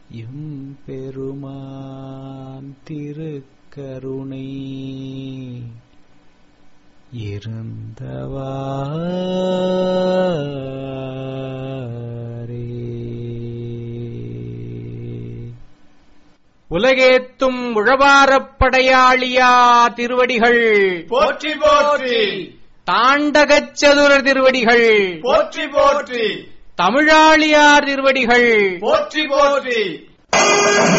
எம்பெருமான் திருக்கருணை இருந்தவாரே உலகேத்தும் உழவாரப் படையாளியா திருவடிகள் போற்றி போற்றி தாண்டகச் சதுர திருவடிகள் போற்றி போற்றி தமிழாளியார் திருவடிகள் போற்றி போற்றி